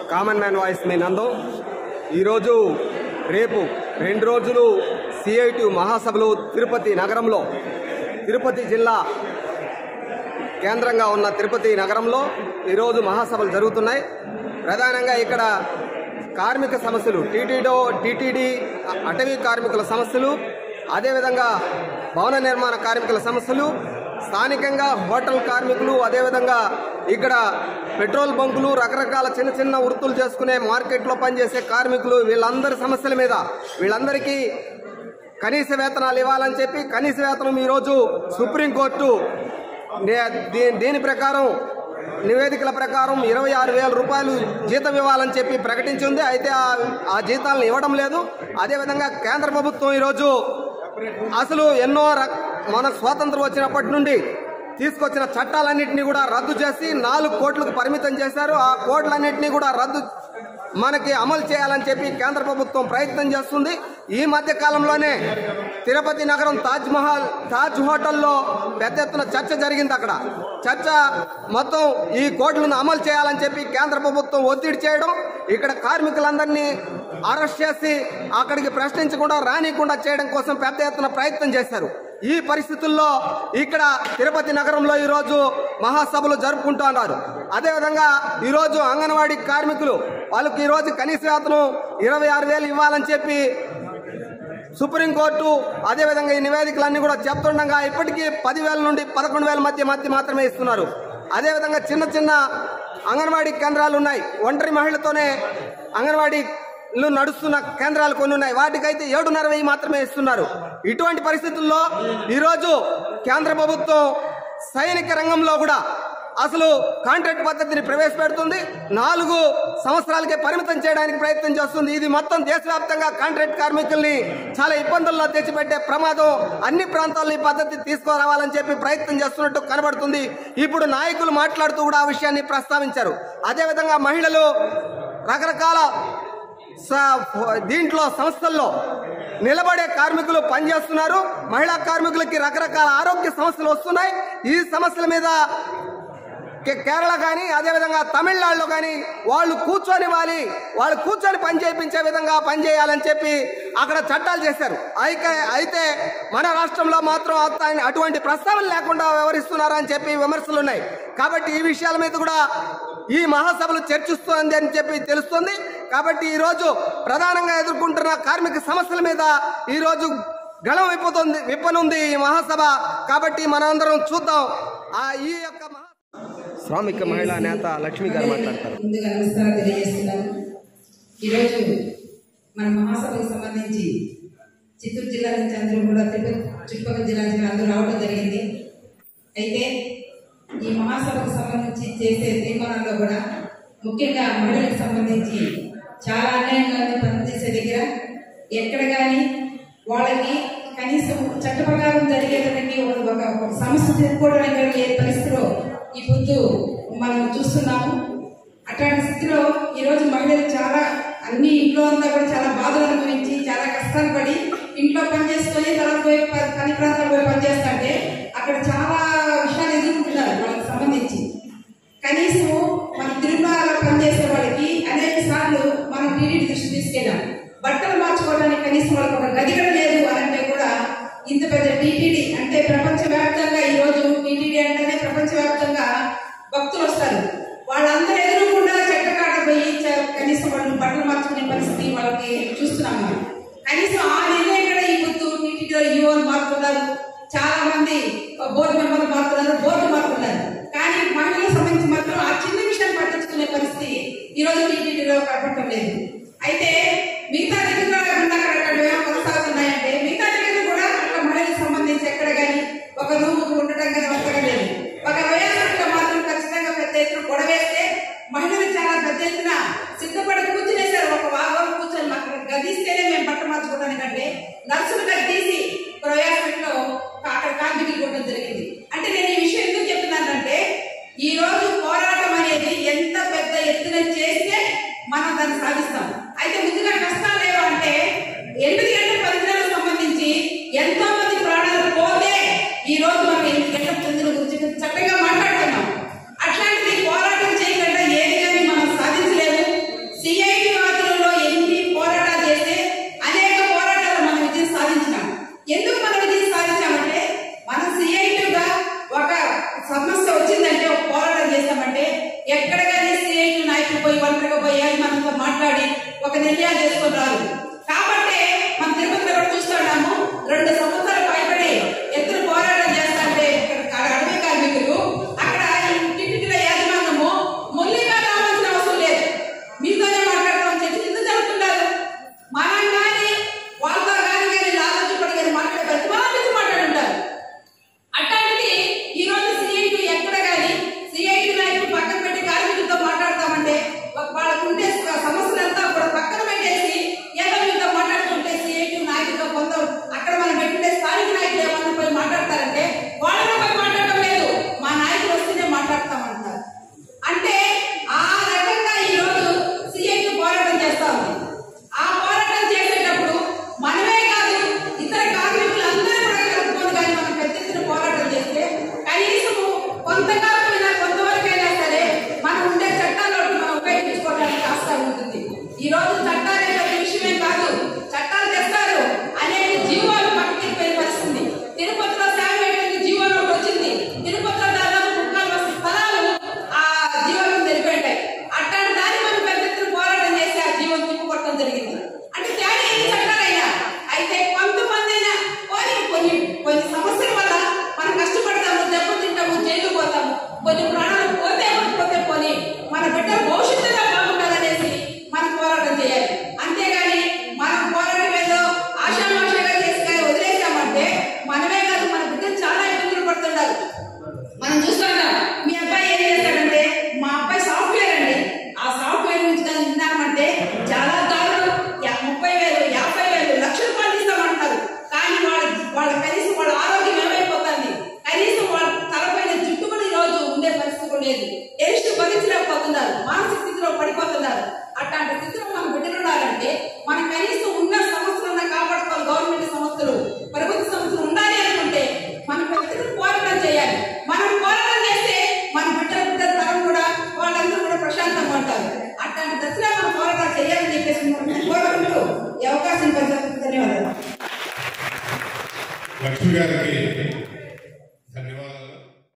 common man voice మీ నందం ఈరోజు రేపు రెండు రోజులు సిఐటి మహాసభలు తిరుపతి నగరంలో తిరుపతి జిల్లా కేంద్రంగా ఉన్న తిరుపతి నగరంలో ఈరోజు మహాసభలు జరుగుతున్నాయి ప్రధానంగా ఇక్కడ కార్మిక సమస్యలు టీటీడో టీటీడీ అటవీ కార్మికుల సమస్యలు అదేవిధంగా భవన నిర్మాణ కార్మికుల సమస్యలు స్థానికంగా హోటల్ కార్మికులు అదేవిధంగా ఇక్కడ పెట్రోల్ బంకులు రకరకాల చిన్న చిన్న వృత్తులు చేసుకునే మార్కెట్లో పనిచేసే కార్మికులు వీళ్ళందరి సమస్యల మీద వీళ్ళందరికీ కనీస వేతనాలు ఇవ్వాలని చెప్పి కనీస వేతనం ఈరోజు సుప్రీంకోర్టు నే- దీ- దీని ప్రకారం నివేదికల ప్రకారం ఇరవై ఆరు వేల రూపాయలు జీతం ఇవ్వాలని చెప్పి ప్రకటించింది అయితే ఆ- ఆ జీతాలను ఇవ్వడం లేదు అదేవిధంగా కేంద్ర ప్రభుత్వం ఈరోజు అసలు ఎన్నో రక- మన స్వాతంత్రం వచ్చినప్పటి నుండి తీసుకొచ్చిన చట్టాలన్నింటినీ కూడా రద్దు చేసి నాలుగు కోట్లకు పరిమితం చేశారు ఆ కోట్లన్నింటినీ కూడా రద్దు మనకి అమలు చేయాలని చెప్పి కేంద్ర ప్రభుత్వం ప్రయత్నం చేస్తుంది ఈ మధ్య కాలంలోనే తిరుపతి నగరం తాజ్ మహల్ తాజ్ హోటల్లో పెద్ద ఎత్తున చర్చ జరిగింది అక్కడ చర్చ మొత్తం ఈ కోట్లను అమలు చేయాలని చెప్పి కేంద్ర ప్రభుత్వం ఒత్తిడి చేయడం ఇక్కడ కార్మికులందరినీ అరెస్ట్ చేసి అక్కడికి ప్రశ్నించకుండా రానికుండా చేయడం కోసం పెద్ద ఎత్తున ప్రయత్నం చేశారు ఈ పరిస్థితుల్లో ఇక్కడ తిరుపతి నగరంలో ఈరోజు మహాసభలు జరుపుకుంటున్నారు అదేవిధంగా ఈరోజు అంగన్వాడీ కార్మికులు వాళ్ళకి ఈరోజు కనీస వేతనం ఇరవై ఆరు వేలు ఇవ్వాలని చెప్పి సుప్రీంకోర్టు అదేవిధంగా ఈ నివేదికలన్నీ కూడా చెప్తుండగా ఇప్పటికీ పదివేల నుండి పదకొండు వేల మధ్య మధ్య మాత్రమే ఇస్తున్నారు అదేవిధంగా చిన్న చిన్న అంగన్వాడీ కేంద్రాలు ఉన్నాయి ఒంటరి మహిళతోనే అంగన్వాడీలు నడుస్తున్న కేంద్రాలు కొన్ని ఉన్నాయి వాటికైతే ఏడున్నర వెయ్యి మాత్రమే ఇస్తున్నారు ఇటువంటి పరిస్థితుల్లో ఈరోజు కేంద్ర ప్రభుత్వం సైనిక రంగంలో కూడా అసలు కాంట్రాక్ట్ పద్ధతిని ప్రవేశపెడుతుంది నాలుగు సంవత్సరాలకే పరిమితం చేయడానికి ప్రయత్నం చేస్తుంది ఇది మొత్తం దేశవ్యాప్తంగా కాంట్రాక్ట్ కార్మికుల్ని చాలా ఇబ్బందుల్లో తెచ్చిపెట్టే ప్రమాదం అన్ని ప్రాంతాల్లో ఈ పద్ధతి తీసుకురావాలని చెప్పి ప్రయత్నం చేస్తున్నట్టు కనబడుతుంది ఇప్పుడు నాయకులు మాట్లాడుతూ కూడా ఆ విషయాన్ని ప్రస్తావించారు అదేవిధంగా మహిళలు రకరకాల స- దీంట్లో సంస్థల్లో నిలబడే కార్మికులు పనిచేస్తున్నారు మహిళా కార్మికులకి రకరకాల ఆరోగ్య సమస్యలు వస్తున్నాయి ఈ సమస్యల మీద కే- కేరళ కానీ అదేవిధంగా తమిళనాడులో కానీ వాళ్ళు కూర్చొని వాలి వాళ్ళు కూర్చొని పని చేయించే విధంగా పని చేయాలని చెప్పి అక్కడ చట్టాలు చేశారు అయితే అయితే మన రాష్ట్రంలో మాత్రం అత- అటువంటి ప్రస్తావన లేకుండా వ్యవహరిస్తున్నారని చెప్పి విమర్శలు ఉన్నాయి కాబట్టి ఈ విషయాల మీద కూడా ఈ మహాసభలు చర్చిస్తోంది అని చెప్పి తెలుస్తుంది కాబట్టి ఈ రోజు ప్రధానంగా ఎదుర్కొంటున్న కార్మిక సమస్యల మీద ఈ రోజు గళం విప్పుతుంది విప్పనుంది ఈ మహాసభ కాబట్టి మనందరం చూద్దాం ఆ ఈ యొక్క మహా శ్రామిక మహిళా నేత లక్ష్మి గారు మాట్లాడతారు ముందుగా నమస్కారం తెలియజేస్తున్నాను ఈరోజు మన మహాసభకు సంబంధించి చిత్తూరు జిల్లా నుంచి అందరూ కూడా తిరుపతి చుట్టుపక్కల జిల్లా నుంచి అందరూ రావడం జరిగింది అయితే ఈ మహాసభకు సంబంధించి చేసే తీర్మానాల్లో కూడా ముఖ్యంగా మహిళలకు సంబంధించి చాలా అన్యాయంగా ఉంది పనిచేసే దగ్గర ఎక్కడ కానీ వాళ్ళకి కనీసం చట్ట ప్రకారం జరిగేటువంటి ఒక ఒక- ఒక సమస్య తీర్చుకోవడం కానీ ఏ పరిస్థితిలో ఈ పొద్దు మనం చూస్తున్నాము అట్లాంటి స్థితిలో ఈరోజు మహిళలు చాలా అన్ని ఇంట్లో అంతా కూడా చాలా బాధలు అనుభవించి చాలా కష్టాలు పడి ఇంట్లో పని చేసుకొని తర్వాత పోయి ప- పని ప్రాంతాలు పోయి పని చేస్తుంటే అక్కడ చాలా విషయాలు ఎదుర్కొంటున్నారు వాళ్ళకి సంబంధించి కనీసం మన తిరుమల పనిచేసే వాళ్ళకి అనేక సార్లు మనం టీడీ దృష్టి తీసుకెళ్ళాం బట్టలు మార్చుకోవడానికి కనీసం వాళ్ళకి ఒక గది కూడా లేదు అని అంటే కూడా ఇంత పెద్ద టీటీడీ అంటే ప్రపంచ వ్యాప్తంగా ఈ రోజు టీటీడీ అంటేనే ప్రపంచ వ్యాప్తంగా భక్తులు వస్తారు వాళ్ళందరూ ఎదురుకుండా చెట్ల కాడ పోయి చ- కనీసం వాళ్ళు బట్టలు మార్చుకునే పరిస్థితి వాళ్ళకి చూస్తున్నాం మనం కనీసం ఆ నిర్ణయం కూడా ఈ గుర్తు టీటీడీలో యువలు మారుతున్నారు చాలా మంది బోర్డు మెంబర్లు మారుతున్నారు బోర్డు మారుతున్నారు కానీ మహిళలకు సంబంధించి మాత్రం ఆ చిన్న విషయం పట్టించుకునే పరిస్థితి ఈ రోజు టీటీడీలో కనపడటం లేదు అయితే మిగతా దగ్గర అక్కడక్కడ ఏమో కొనసాగుతున్నాయంటే మిగతా దగ్గర కూడా అట్లా మహిళలకు సంబంధించి ఎక్కడ కానీ ఒక రూమ్ ఉండటం కానీ అవసరం లేదు ఒక వైఎస్ఆర్లో మాత్రం ఖచ్చితంగా పెద్ద ఎత్తున గొడవేస్తే మహిళలు చాలా పెద్ద ఎత్తున సిద్ధపడి కూర్చునేశారు ఒక వాగం కూర్చొని మాకు గదిస్తేనే మేము బట్ట మార్చుకోవడానికంటే నర్సులు తీసి ప్రయాసంలో అక్కడ కార్మికులు కొట్టడం జరిగింది అంటే నేను ఈ విషయం ఎందుకు చెప్తున్నానంటే ఈ రోజు పోరాటం అనేది ఎంత పెద్ద ఎత్తున చేస్తే మనం దాన్ని సాధిస్తాం అయితే ముందుగా కష్టాలు లేవు అంటే ఎనిమిది గంటల పది గంటలకు సంబంధించి ఎంతో మంది ప్రాణాలు పోతే ఈ రోజు మనం ఎనిమిది గంటల పొందిన గురించి చక్కగా మాట్లాడుతున్నాం అట్లాంటిది పోరాటం చేయకుండా ఏది కానీ మనం సాధించలేము ఒక నిర్ణయాలు చేసుకుని రారు కాబట్టి మన తిరుపతిలో కూడా చూస్తున్నాము రెండు సంవత్సరాలు పైబడి ఎత్తున పోరాటం చేస్తాంటే ఇక్కడ అడవి కార్మికులు అక్కడ ఇంటింటిల యాజమాన్యము ముల్లిగా రావాల్సిన అవసరం లేదు మీతోనే మాట్లాడతాం చెప్పి కింద జరుగుతుంటారు మనం కానీ వాళ్ళతో కానీ కానీ లాలచపడి కానీ మాట్లాడే ప్రతి వాళ్ళు మాట్లాడుంటారు అట్లాంటిది ఈ రోజు సిఐటి ఎక్కడ కానీ సిఐటి నాయకులు పక్కన పెట్టి కార్మికులతో మాట్లాడతామంటే ఒక వాళ్ళకు ఉండే స- సమస్యలంతా కూడా పక్కన పెట్టేసి ఏదో వీళ్ళతో మాట్లాడుతుంటే సిఐటి నాయకులతో కొంత అక్కడ మనం పెట్టుకునే స్థానిక నాయకులు ఏమన్నా పోయి మాట్లాడతారంటే వాళ్ళతో పోయి మాట్లాడటం లేదు మా నాయకులు వస్తేనే మాట్లాడతామంటారు అంటే ఆ రకంగా ఈ రోజు సిఐటి పోరాటం చేస్తా ఉంది ఆ పోరాటం చేసేటప్పుడు మనమే కాదు ఇతర కార్మికులు అందరూ కూడా కలుపుకొని కానీ మనం పెద్ద ఎత్తున పోరాటం చేస్తే కనీసము కొంతకాలమైనా కొంతవరకైనా సరే మనం ఉండే చట్టాల్లో మనం ఉపయోగించుకోవడానికి ఆస్కారం ఉంటుంది ఈ రోజు చట్టాలు పెద్ద విషయమే కాదు చట్టాలు తెస్తారు అనేక జీవాలు పక్కకి పోయే పరిస్థితి తిరుపతిలో శామినేట్ జీవోలు ఒకటి వచ్చింది తిరుపతిలో దాదాపు ముక్కాలు వస్తు స్థలాలు ఆ జీవోలు తెలిపోయింటాయి అట్లాంటి దాన్ని మనం పెద్ద ఎత్తున పోరాటం చేసి ఆ జీవం తిప్పుకొట్టడం జరిగింది అంటే తేడా ఎన్ని చట్టాలైనా అయితే కొంతమంది అయినా పోనీ కొన్ని కొన్ని సమస్యల వల్ల మనం కష్టపడతాము దెబ్బతింటాము జైలు పోతాము కొన్ని ప్రాణాలు పోతే పోతే పోని మన బిడ్డ భవిష్యత్తులో బాగుండాలనేసి మనం పోరాటం చేయాలి అంతేగాని మనం పోరాటం ఏదో ఆశామాషగా చేసి కానీ వదిలేసామంటే మనమే కాదు మన బిడ్డలు చాలా ఇబ్బందులు పడుతున్నారు మనం చూస్తున్నాం మీ అబ్బాయి ఏం చేస్తాడంటే మా అబ్బాయి సాఫ్ట్వేర్ అండి ఆ సాఫ్ట్వేర్ గురించి కానీ విన్నామంటే చాలా దారుణం యా- ముప్పై వేలు యాభై వేలు లక్ష రూపాయలు ఇస్తామంటారు కానీ వాళ్ళ వాళ్ళ కనీసం వాళ్ళ ఆరోగ్యం ఏమైపోతుంది కనీసం వాళ్ళ తలపైన జుట్టు కూడా ఈ రోజు ఉండే పరిస్థితి కూడా లేదు ఎరిస్ట్ భరించలేకపోతున్నారు మానసిక స్థితిలో పడిపోతున్నారు అట్లాంటి స్థితిలో మనం బిడ్డలు ఉండాలంటే మన కనీసం ఉన్న సంస్థలను కాపాడుకోవాలి గవర్నమెంట్ సంస్థలు ప్రభుత్వ సంస్థలు ఉండాలి అనుకుంటే మన పెద్దలు పోరాటం చేయాలి మనం పోరాటం చేస్తే మన బిడ్డల బిడ్డల తరం కూడా వాళ్ళందరూ కూడా ప్రశాంతంగా ఉంటారు అట్లాంటి దశలో మనం పోరాటం చేయాలని చెప్పేసి మనం కోరుకుంటూ ఈ అవకాశం పరిస్థితి ధన్యవాదాలు లక్ష్మి గారికి